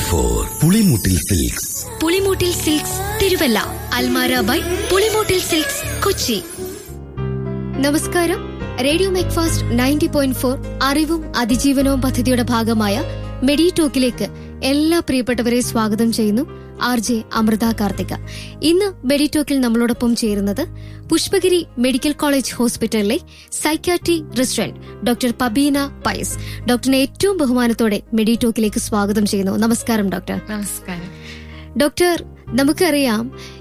four Pulimoottil silks Pulimoottil silks Thiruvalla അൽമാര by Pulimoottil silks Kochi നമസ്കാരം radio Macfast ninety point four അറിവും അതിജീവനവും പദ്ധതിയുടെ ഭാഗമായ മെഡി ടോക്കിലേക്ക് എല്ലാ പ്രിയപ്പെട്ടവരെ സ്വാഗതം ചെയ്യുന്നു ആർ ജെ അമൃത കാർത്തിക ഇന്ന് മെഡി ടോക്കിൽ നമ്മളോടൊപ്പം ചേരുന്നത് പുഷ്പഗിരി മെഡിക്കൽ കോളേജ് ഹോസ്പിറ്റലിലെ psychiatry resident doctor Pabeena Pius ഡോക്ടറിനെ ഏറ്റവും ബഹുമാനത്തോടെ മെഡി ടോക്കിലേക്ക് സ്വാഗതം ചെയ്യുന്നു നമസ്കാരം ഡോക്ടർ നമസ്കാരം ഡോക്ടർ നമുക്കറിയാം